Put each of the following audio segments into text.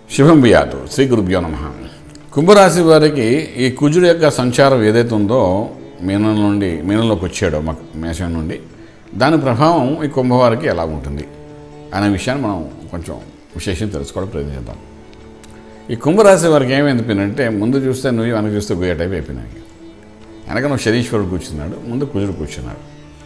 శుభం బియాదు శ్రీ గురుభ్యో నమ కుంభరాశి వారికి ఈ కుజుడు యొక్క సంచారం ఏదైతే ఉందో మీనం నుండి మీనంలోకి వచ్చాడో మా మేషం నుండి దాని ప్రభావం ఈ కుంభవారికి ఎలా ఉంటుంది అనే విషయాన్ని మనం కొంచెం విశేషం తెలుసుకోవడం ప్రయత్నిద్దాం ఈ కుంభరాశి వారికి ఏమైంది ముందు చూస్తే నువ్వు వెనక చూస్తే గోయ టైప్ అయిపోయినాయి వెనక నువ్వు శనీశ్వరుడు కూర్చున్నాడు ముందు కుజుడు కూర్చున్నాడు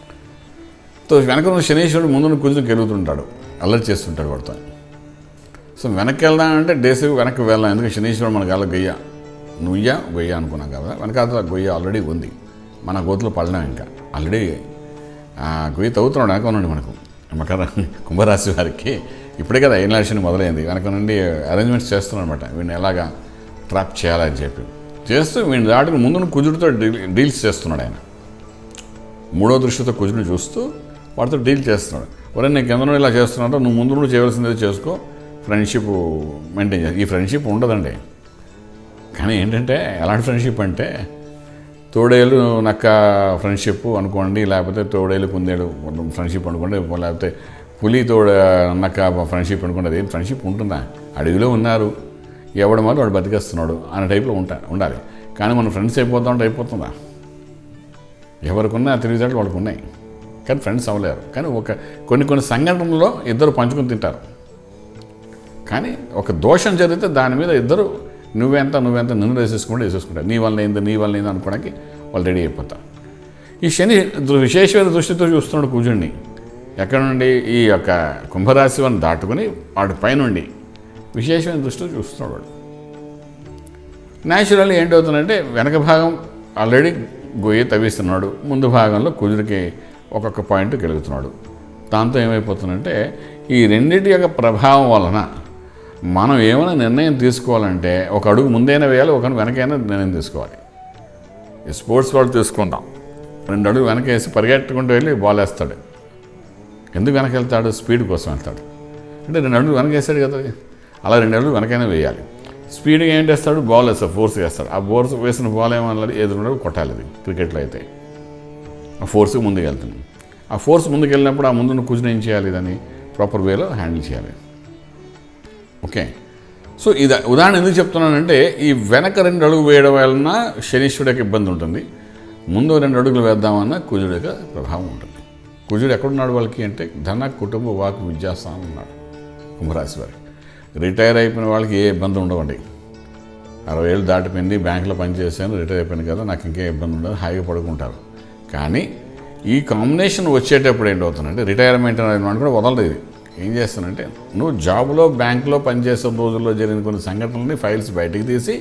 తో వెనక నువ్వు శనీశ్వరుడు ముందు నువ్వు కుజుడు గెలుగుతుంటాడు అల్లరి చేస్తుంటాడు వాడితో సో వెనక్కి వెళ్దామంటే డేస్ వెనక్కి వెళ్దాం ఎందుకంటే శనీశ్వరుడు మనకు అలా గొయ్య నుయ్య గొయ్య అనుకున్నాం కదా వెనకాల గొయ్య ఆల్రెడీ ఉంది మన గోతులో పడలేం ఇంకా ఆల్రెడీ ఆ గొయ్యి తవ్వుతున్నాడు వెనక నుండి మనకు మకర కుంభరాశి వారికి ఇప్పుడే కదా ఏలాక్షన్ మొదలైంది వెనక నుండి అరేంజ్మెంట్స్ చేస్తున్నాడు అనమాట వీడిని ఎలాగా ట్రాప్ చేయాలని చెప్పి చేస్తూ వీడిని దాటుకు ముందు కుజుడితో డీల్ డీల్స్ చేస్తున్నాడు ఆయన మూడో దృష్టితో కుజుడిని చూస్తూ వాడితో డీల్ చేస్తున్నాడు ఒరే నీకు ఎందులో ఇలా చేస్తున్నాడో నువ్వు ముందు నువ్వు చేయవలసింది చేసుకో ఫ్రెండ్షిప్ మెయింటైన్ చేయాలి ఈ ఫ్రెండ్షిప్ ఉండదండి కానీ ఏంటంటే ఎలాంటి ఫ్రెండ్షిప్ అంటే తోడేలు నక్క ఫ్రెండ్షిప్ అనుకోండి లేకపోతే తోడేలు కుందేలు ఫ్రెండ్షిప్ అనుకోండి లేకపోతే పులి తోడ నక్క ఫ్రెండ్షిప్ అనుకోండి అది ఫ్రెండ్షిప్ ఉంటుందా అడవిలో ఉన్నారు ఎవడు మరి వాడు బతికేస్తున్నాడు అనే టైప్లో ఉంటా ఉండాలి కానీ మన ఫ్రెండ్స్ అయిపోతా ఉంటే అయిపోతుందా ఎవరికున్నా తెలివితేటలు వాళ్ళకు ఉన్నాయి కానీ ఫ్రెండ్స్ అవ్వలేరు కానీ ఒక కొన్ని కొన్ని సంఘటనల్లో ఇద్దరు పంచుకొని తింటారు కానీ ఒక దోషం జరిగితే దాని మీద ఇద్దరు నువ్వెంత నువ్వెంత నిన్ను వేసేసుకుంటే వేసేసుకుంటారు నీ వల్ల ఏంది నీ వల్ల ఏంది అనుకోవడానికి వాళ్ళు రెడీ అయిపోతారు ఈ శని దృ- విశేషమైన దృష్టితో చూస్తున్నాడు కుజుడిని ఎక్కడ నుండి ఈ యొక్క కుంభరాశి వారిని దాటుకుని వాడి పైనుండి విశేషమైన దృష్టితో చూస్తున్నాడు వాడు న్యాచురల్లీ ఏంటవుతుందంటే వెనక భాగం ఆల్రెడీ గొయ్యి తవ్విస్తున్నాడు ముందు భాగంలో కుజుడికి ఒక్కొక్క పాయింట్ గెలుగుతున్నాడు దాంతో ఏమైపోతుందంటే ఈ రెండింటి యొక్క ప్రభావం వలన మనం ఏమైనా నిర్ణయం తీసుకోవాలంటే ఒక అడుగు ముందైనా వేయాలి ఒక వెనకైనా నిర్ణయం తీసుకోవాలి ఈ స్పోర్ట్స్ వాళ్ళు తీసుకుందాం రెండు అడుగు వెనకేసి పరిగెట్టుకుంటూ వెళ్ళి బాల్ వేస్తాడు ఎందుకు వెనక వెళ్తాడు స్పీడ్ కోసం వెళ్తాడు అంటే రెండు అడుగులు వెనక వేస్తాడు కదా అలా రెండు అడుగులు వెనకైనా వేయాలి స్పీడ్గా ఏం చేస్తాడు బాల్ వేస్తాడు ఫోర్స్ వేస్తాడు ఆ ఫోర్స్ వేసిన బాల్ ఏమన్నది ఎదురుండే కొట్టాలి అది క్రికెట్లో అయితే ఆ ఫోర్స్ ముందుకు వెళ్తుంది ఆ ఫోర్స్ ముందుకు వెళ్ళినప్పుడు ఆ ముందు కూర్చుని ఏం చేయాలి దాన్ని ప్రాపర్ వేలో హ్యాండిల్ చేయాలి ఓకే సో ఇది ఉదాహరణ ఎందుకు చెప్తున్నానంటే ఈ వెనక రెండు అడుగు వేయడం వలన శనీశ్వరుడు యొక్క ఇబ్బంది ఉంటుంది ముందు రెండు అడుగులు వేద్దామన్న కుజుడు యొక్క ప్రభావం ఉంటుంది కుజుడు ఎక్కడున్నాడు వాళ్ళకి అంటే ధన కుటుంబ వాక్ విద్యాస్థానం ఉన్నాడు కుంభరాశి వారికి రిటైర్ అయిపోయిన వాళ్ళకి ఏ ఇబ్బంది ఉండవండి అరవై ఏళ్ళు దాటిపోయింది బ్యాంకులో పనిచేసాను రిటైర్ అయిపోయింది కదా నాకు ఇంకే ఇబ్బంది ఉండదు హాయిగా పడుకుంటారు కానీ ఈ కాంబినేషన్ వచ్చేటప్పుడు ఏంటవుతుందంటే రిటైర్మెంట్ అనేది కూడా వదలదు ఇది ఏం చేస్తానంటే నువ్వు జాబ్లో బ్యాంకులో పనిచేసిన రోజుల్లో జరిగిన కొన్ని సంఘటనలని ఫైల్స్ బయటికి తీసి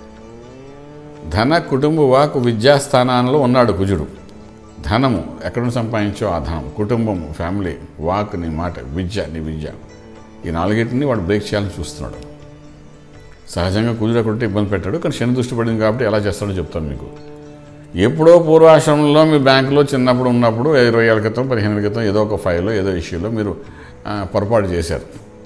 ధన కుటుంబ వాక్ విద్యాస్థానాల్లో ఉన్నాడు కుజుడు ధనము ఎక్కడ నుంచి సంపాదించో ఆ ధనం కుటుంబము ఫ్యామిలీ వాక్ నీ మాట విద్య నీ విద్య ఈ నాలుగింటిని వాడు బ్రేక్ చేయాలని చూస్తున్నాడు సహజంగా కుజుడు అక్కడ ఇబ్బంది పెట్టాడు కానీ శని దృష్టి పడింది కాబట్టి ఎలా చేస్తాడో చెప్తాను మీకు ఎప్పుడో పూర్వాశ్రమంలో మీ బ్యాంకులో చిన్నప్పుడు ఉన్నప్పుడు ఇరవై ఏళ్ళ క్రితం పదిహేను ఏళ్ళ క్రితం ఏదో ఒక ఫైల్లో ఏదో ఇష్యూలో మీరు ఆ, పొరపాటు చేశారు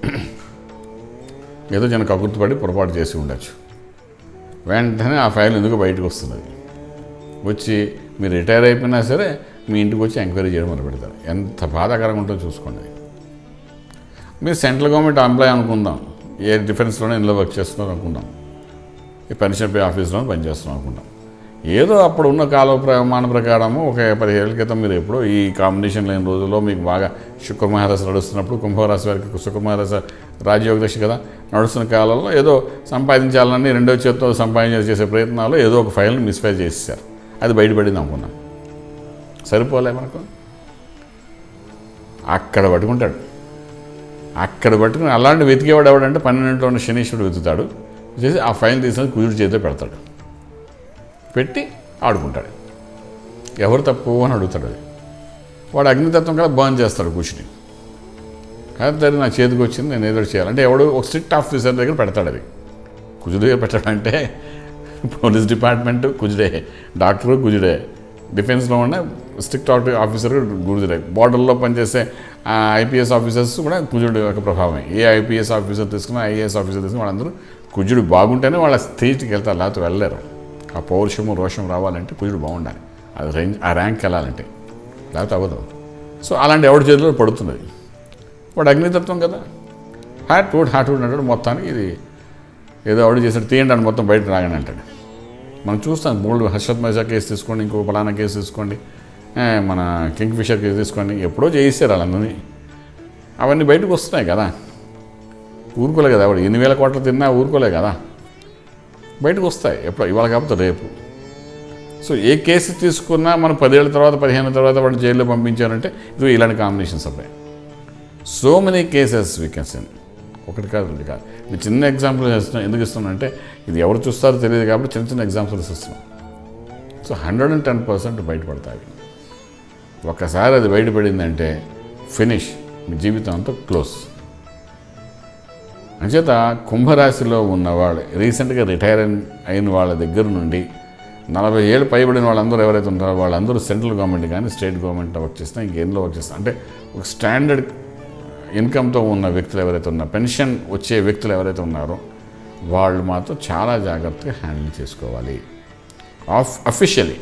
ఏదో చిన్న కకుర్తిపడి పొరపాటు చేసి ఉండొచ్చు వెంటనే ఆ ఫైల్ ఎందుకు బయటకు వస్తుంది వచ్చి మీరు రిటైర్ అయిపోయినా సరే మీ ఇంటికి వచ్చి ఎంక్వైరీ చేయడం మొదలు పెడతారు ఎంత బాధాకరంగా ఉంటుందో చూసుకోండి మీరు సెంట్రల్ గవర్నమెంట్ ఎంప్లాయ్ అనుకుందాం ఏ డిఫెన్స్లోనే ఇందులో వర్క్ చేస్తున్నారు అనుకుందాం ఈ పెన్షన్ పే ఆఫీస్లో పనిచేస్తున్నాం అనుకుందాం ఏదో అప్పుడు ఉన్న కాల ప్రమాణ ప్రకారము ఒక పదిహేళ్ళ క్రితం మీరు ఎప్పుడో ఈ కాంబినేషన్ లేని రోజుల్లో మీకు బాగా శుక్రమహారాశ నడుస్తున్నప్పుడు కుంభరాశి వారికి శుక్రమహారాశ రాజయోగ దశ కదా నడుస్తున్న కాలంలో ఏదో సంపాదించాలని రెండో చేత్తో సంపాదించ చేసే ప్రయత్నాలు ఏదో ఒక ఫైల్ని మిస్ఫైర్ చేసేసారు అది బయటపడింది అనుకున్నాం సరిపోలే మనకు అక్కడ పట్టుకుంటాడు అక్కడ పట్టుకుని అలాంటి వెతికేవాడు ఎవడంటే పన్నెండింటిలో ఉన్న శనీశ్వరుడు వెతుకుతాడు చేసి ఆ ఫైల్ తీసుకొని కుదురు చేతిలో పెడతాడు పెట్టి ఆడుకుంటాడు ఎవరు తప్పు అని అడుగుతాడు అది వాడు అగ్నితత్వం కదా బర్న్ చేస్తాడు కూర్చుని అయితే నా చేతికి వచ్చింది నేను ఏదో ఒకటి చేయాలి అంటే ఎవడు ఒక స్ట్రిక్ట్ ఆఫీసర్ దగ్గర పెడతాడు అది కుజుడు దగ్గర పెట్టాడంటే పోలీస్ డిపార్ట్మెంట్ కుజుడే డాక్టర్ కుజుడే డిఫెన్స్లో ఉన్న స్ట్రిక్ట్ ఆఫీసర్ గురుజుడే బార్డర్లో పనిచేసే ఐపీఎస్ ఆఫీసర్స్ కూడా కుజుడు యొక్క ప్రభావమే ఏ ఐపీఎస్ ఆఫీసర్ తీసుకున్నా ఐఏఎస్ ఆఫీసర్ తీసుకున్నా వాళ్ళందరూ కుజుడు బాగుంటేనే వాళ్ళ స్టేజ్కి వెళ్తారు లేకపోతే వెళ్ళలేరు ఆ పౌరుషము రోషం రావాలంటే కుజుడు బాగుండాలి అది రేంజ్ ఆ ర్యాంక్ వెళ్ళాలంటే లేకపోతే అవ్వదు సో అలాంటి ఎవరి చేతిలో పడుతున్నది వాడు అగ్నితత్వం కదా హార్ట్ వుడ్ హార్ట్ వుడ్ అంటాడు మొత్తానికి ఇది ఏదో ఆవిడ చేసాడు తీయండి అని మొత్తం బయట రాగానే అంటాడు మనం చూస్తాం బోల్డ్ హర్షత్ మైజా కేసు తీసుకోండి ఇంకో ఫలానా కేసు తీసుకోండి ఏ, మన కింగ్ ఫిషర్ కేసు తీసుకోండి ఎప్పుడో చేయిస్తారు వాళ్ళందరినీ అవన్నీ బయటకు వస్తున్నాయి కదా ఊరుకోలే కదా ఆవిడ ఎన్ని వేల కోట్లు తిన్నా ఊరుకోలే కదా బయటకు వస్తాయి ఎప్పుడు ఇవాళ కాకపోతే రేపు సో ఏ కేసు తీసుకున్నా మనం పదేళ్ళ తర్వాత పదిహేను తర్వాత వాడిని జైల్లో పంపించారంటే ఇది ఇలాంటి కాంబినేషన్స్ అబ్బాయి so many cases we can seen ఒకటి కాదు రెండు కాదు నేను చిన్న ఎగ్జాంపుల్ చేస్తున్నా ఎందుకు ఇస్తున్నా అంటే ఇది ఎవరు చూస్తారో తెలియదు కాబట్టి చిన్న చిన్న ఎగ్జాంపుల్స్ ఇస్తున్నాం so hundred and ten percent బయటపడతాయి ఒక్కసారి అది బయటపడిందంటే ఫినిష్ మీ జీవితం అంతా క్లోజ్ అంచేత కుంభరాశిలో ఉన్నవాళ్ళు రీసెంట్గా రిటైర్ అయిన వాళ్ళ దగ్గర నుండి నలభై ఏళ్ళు పైబడిన వాళ్ళందరూ ఎవరైతే ఉంటారో వాళ్ళందరూ సెంట్రల్ గవర్నమెంట్ కానీ స్టేట్ గవర్నమెంట్ వర్క్ చేసినా ఇంకేంలో వర్క్ చేస్తున్నా అంటే ఒక స్టాండర్డ్ ఇన్కమ్తో ఉన్న వ్యక్తులు ఎవరైతే ఉన్నారో పెన్షన్ వచ్చే వ్యక్తులు ఎవరైతే ఉన్నారో వాళ్ళు మాత్రం చాలా జాగ్రత్తగా హ్యాండిల్ చేసుకోవాలి ఆఫ్ అఫీషియలీ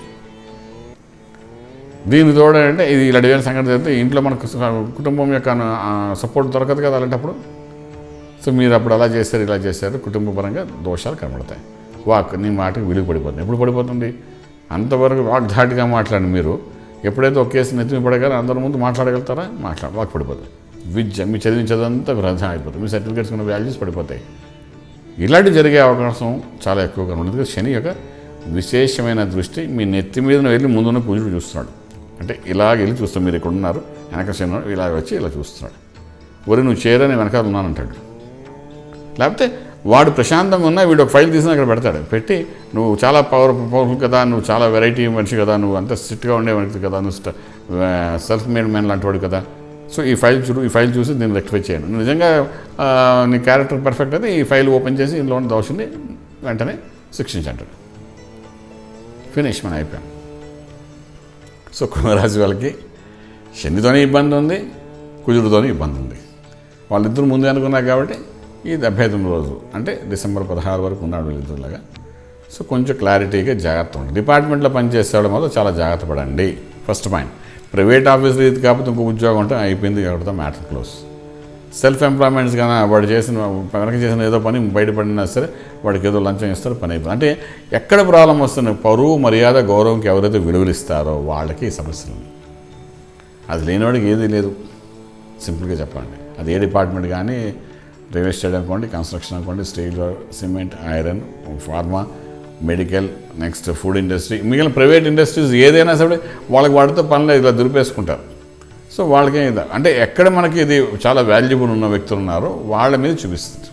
దీని తోడంటే ఇది ఇలాంటి వేరే సంగతి జరిగితే ఇంట్లో మనకు కుటుంబం యొక్క సపోర్ట్ దొరకదు కదా అలాంటప్పుడు సో మీరు అప్పుడు అలా చేశారు ఇలా చేశారు కుటుంబపరంగా దోషాలు కనబడతాయి వాక్ నీ మాటకు విలువ పడిపోతుంది ఎప్పుడు పడిపోతుంది అంతవరకు వాక్ ధాటిగా మాట్లాడి మీరు ఎప్పుడైతే ఒక కేసు నెత్తిమి పడగానే అందరి ముందు మాట్లాడగలుగుతారా మాట్లాడ వాక్ పడిపోతుంది విద్య మీ చదివిన చదంతా వృధా అయిపోతుంది మీ సర్టిఫికేట్స్ ఉన్న వాల్యూస్ పడిపోతాయి ఇలాంటి జరిగే అవకాశం చాలా ఎక్కువగా ఉంటుంది ఎందుకంటే శని యొక్క విశేషమైన దృష్టి మీ నెత్తి మీద వెళ్ళి ముందున్న కుజుడు చూస్తున్నాడు అంటే ఇలాగ వెళ్ళి చూస్తాం మీరు ఇక్కడ ఉన్నారు వెనక శని ఉన్నాడు, ఇలా వచ్చి ఇలా చూస్తున్నాడు ఒరి నువ్వు చేరని వెనకాల ఉన్నానంటాడు లేకపోతే వాడు ప్రశాంతంగా ఉన్నా వీడు ఒక ఫైల్ తీసి అక్కడ పెడతాడు పెట్టి నువ్వు చాలా పవర్ పవర్ఫుల్ కదా నువ్వు చాలా వెరైటీ మనిషి కదా నువ్వు అంత స్ట్రిక్ట్గా ఉండే మనిషి కదా నువ్వు సెల్ఫ్ మేడ్ మ్యాన్ లాంటి వాడు కదా సో ఈ ఫైల్ చూడు ఈ ఫైల్ చూసి దీన్ని రెక్టిఫై చేయండి నువ్వు నిజంగా ఆ, నీ క్యారెక్టర్ పర్ఫెక్ట్ అయితే ఈ ఫైల్ ఓపెన్ చేసి ఇందులో ఉన్న దోషుని వెంటనే శిక్షించంటాడు ఫినిష్ మన అయిపోయాం సో కుంభరాశి వాళ్ళకి శనితోనే ఇబ్బంది ఉంది కుజుడితోనే ఇబ్బంది ఉంది వాళ్ళిద్దరు ముందే అనుకున్నారు కాబట్టి ఈ డెబ్బై తొమ్మిది రోజు అంటే డిసెంబర్ పదహారు వరకు ఉన్నాడు వీళ్ళిద్దరులాగా సో కొంచెం క్లారిటీగా జాగ్రత్త ఉండండి డిపార్ట్మెంట్లో పనిచేసేవాడు మాత్రం చాలా జాగ్రత్త పడండి ఫస్ట్ పాయింట్ ప్రైవేట్ ఆఫీస్లో ఇది కాకపోతే ఇంకో ఉద్యోగం ఉంటే అయిపోయింది కాబట్టి మ్యాటర్ క్లోజ్ సెల్ఫ్ ఎంప్లాయ్మెంట్స్ కానీ వాడు చేసిన వెనక చేసిన ఏదో పని బయటపడినా సరే వాడికి ఏదో లంచం ఇస్తారు పని అయిపోయింది అంటే ఎక్కడ ప్రాబ్లం వస్తుంది పరువు మర్యాద గౌరవంకి ఎవరైతే విలువలు ఇస్తారో వాళ్ళకి ఈ సమస్యలు ఉన్నాయి. అది లేనివాడికి ఏది లేదు సింపుల్గా చెప్పండి అది ఏ డిపార్ట్మెంట్ కానీ రియల్ ఎస్టేట్ అనుకోండి కన్స్ట్రక్షన్ అనుకోండి steel cement iron pharma medical next food industry మిగిలిన ప్రైవేట్ ఇండస్ట్రీస్ ఏదైనా సరే వాళ్ళకి వాడితో పనులు ఇలా దురిపేసుకుంటారు సో వాళ్ళకి ఇది అంటే ఎక్కడ మనకి ఇది చాలా వాల్యుబుల్ ఉన్న వ్యక్తులు ఉన్నారో వాళ్ళ మీద చూపిస్తుంది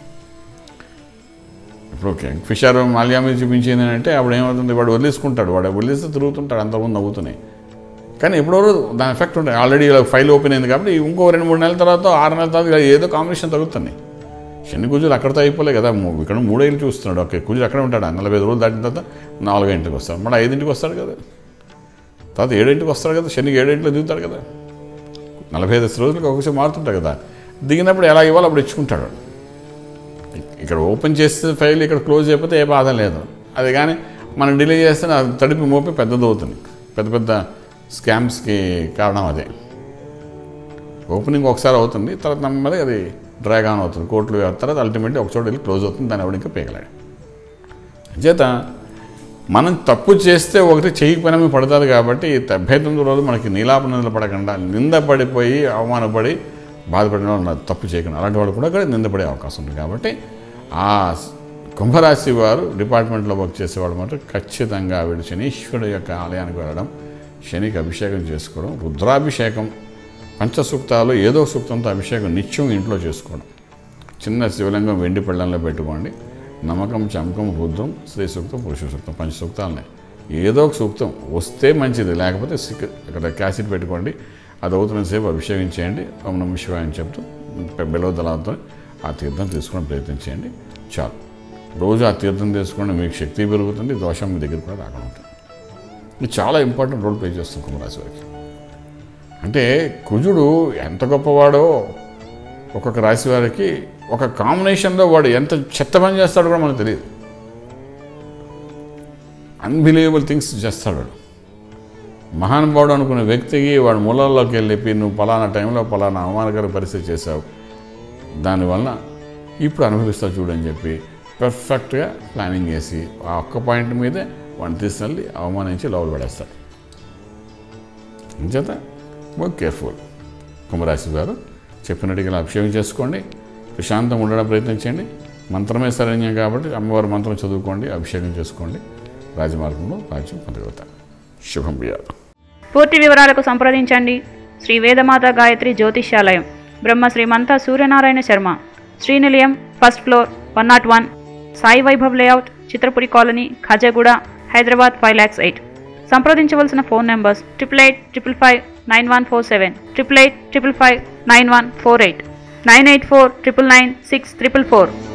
ఇప్పుడు ఓకే ఫిషర్ మాల్యా మీద చూపించింది అంటే అప్పుడు ఏమవుతుంది వాడు వదిలేసుకుంటాడు వాడు వదిలేస్తే తిరుగుతుంటాడు అంతకుముందు నవ్వుతున్నాయి కానీ ఎప్పుడో రోజు దాని ఎఫెక్ట్ ఉంటుంది ఆల్రెడీ ఇలా ఫైల్ ఓపెన్ అయింది కాబట్టి ఇంకో రెండు మూడు నెలల తర్వాత ఆరు నెలల తర్వాత ఇలా ఏదో కాంబినేషన్ తగ్గుతుంది శని కుజులు అక్కడితో అయిపోలే కదా మూ- ఇక్కడ మూడేళ్ళు చూస్తున్నాడు ఓకే కుజులు అక్కడే ఉంటాడు నలభై ఐదు రోజులు దాటిన తర్వాత నాలుగైంటికి వస్తాడు మళ్ళీ ఐదింటికి వస్తాడు కదా తర్వాత ఏడింటికి వస్తాడు కదా శనికి ఏడింటిలో దిగుతాడు కదా నలభై ఐదు రోజులకి ఒకసారి మారుతుంటాడు కదా దిగినప్పుడు ఎలా ఇవ్వాలో అప్పుడు ఇచ్చుకుంటాడు ఇక్కడ ఓపెన్ చేస్తే ఫైల్ ఇక్కడ క్లోజ్ అయిపోతే ఏ బాధ లేదు అది కానీ మనం డిలే చేస్తే అది తడిపి మోపి పెద్దది అవుతుంది పెద్ద పెద్ద స్కామ్స్కి కారణం అదే ఓపెనింగ్ ఒకసారి అవుతుంది తర్వాత నెమ్మది అది డ్రాగ్ ఆన్ అవుతుంది కోర్టులు తర్వాత అల్టిమేట్లీ ఒక చోట వెళ్ళి క్లోజ్ అవుతుంది దాన్ని ఎవడు ఇంకా పీకలాడు చేత మనం తప్పు చేస్తే ఒకటి చేయకపోయినా మేము పడుతుంది కాబట్టి ఈ డెబ్బై తొమ్మిది రోజులు మనకి నీలాప నిందలు పడకుండా నింద పడిపోయి అవమానపడి బాధపడిన వాళ్ళు ఉన్నారు. తప్పు చేయకుండా అలాంటి వాళ్ళు కూడా ఇక్కడ నిందపడే అవకాశం ఉంది కాబట్టి ఆ కుంభరాశి వారు డిపార్ట్మెంట్లో వర్క్ చేసేవాళ్ళు మాత్రం ఖచ్చితంగా వీడు శనీశ్వరుడు యొక్క ఆలయానికి వెళ్ళడం శనికి అభిషేకం చేసుకోవడం రుద్రాభిషేకం పంచసూక్తాలు ఏదో సూక్తంతో అభిషేకం నిత్యం ఇంట్లో చేసుకోవడం చిన్న శివలింగం వెండి పళ్ళంలో పెట్టుకోండి నమ్మకం చమకం రుద్రం స్త్రీ సూక్తం పురుష సూక్తం పంచ సూక్తాలనే ఏదో ఒక సూక్తం వస్తే మంచిది లేకపోతే సిక్ ఇక్కడ క్యాసెట్ పెట్టుకోండి అది అవుతున్నంతసేపు అభిషేకం చేయండి ఓం నమ శివాయ అని చెప్తూ బెలవదలాలతో ఆ తీర్థం తీసుకోవడం ప్రయత్నం చేయండి చాలు రోజు ఆ తీర్థం తీసుకోండి మీకు శక్తి పెరుగుతుంది దోషం మీ దగ్గర కూడా రాకుండా ఉంటుంది ఇది చాలా ఇంపార్టెంట్ రోల్ ప్లే చేస్తుంది కుంభరాశి వారికి అంటే కుజుడు ఎంత గొప్పవాడో ఒక్కొక్క రాశి వారికి ఒక కాంబినేషన్లో వాడు ఎంత చెత్త పని చేస్తాడో కూడా మనకు తెలియదు అన్బిలీవబుల్ థింగ్స్ చేస్తాడు వాడు మహానుభావుడు అనుకునే వ్యక్తికి వాడు మూలాల్లోకి వెళ్ళి నువ్వు పలానా టైంలో పలానా అవమానకర పరిస్థితి చేశావు దానివల్ల ఇప్పుడు అనుభవిస్తావు చూడని చెప్పి పర్ఫెక్ట్గా ప్లానింగ్ చేసి ఆ ఒక్క పాయింట్ మీదే వాడిని తీసుకెళ్ళి అవమానించి లోపల పడేస్తారు అంచేత బోక్ కేర్ఫుల్ కుంభరాశి గారు చెప్పినట్టుగా ఇలా అభిషేకం చేసుకోండి ప్రశాంతంగా ఉండడం ప్రయత్నించండి మంత్రమే శరణ్యం కాబట్టి అమ్మవారి మంత్రం చదువుకోండి అభిషేకం చేసుకోండి రాజమార్గంలో రాజ్యం పొందగలుగుతారు శుభం ప్రియాలు పూర్తి వివరాలకు సంప్రదించండి Shri Vedamata Gayatri Jyothishyalayam Brahma Srimantha Suryanarayana Sharma Srinilayam first floor one nought one Sai Vaibhav layout Chitrapuri colony Khajaguda Hyderabad five lakhs eight సంప్రదించవలసిన phone numbers triple eight triple five nine one four seven triple eight triple five nine one four eight nine eight four triple nine six triple four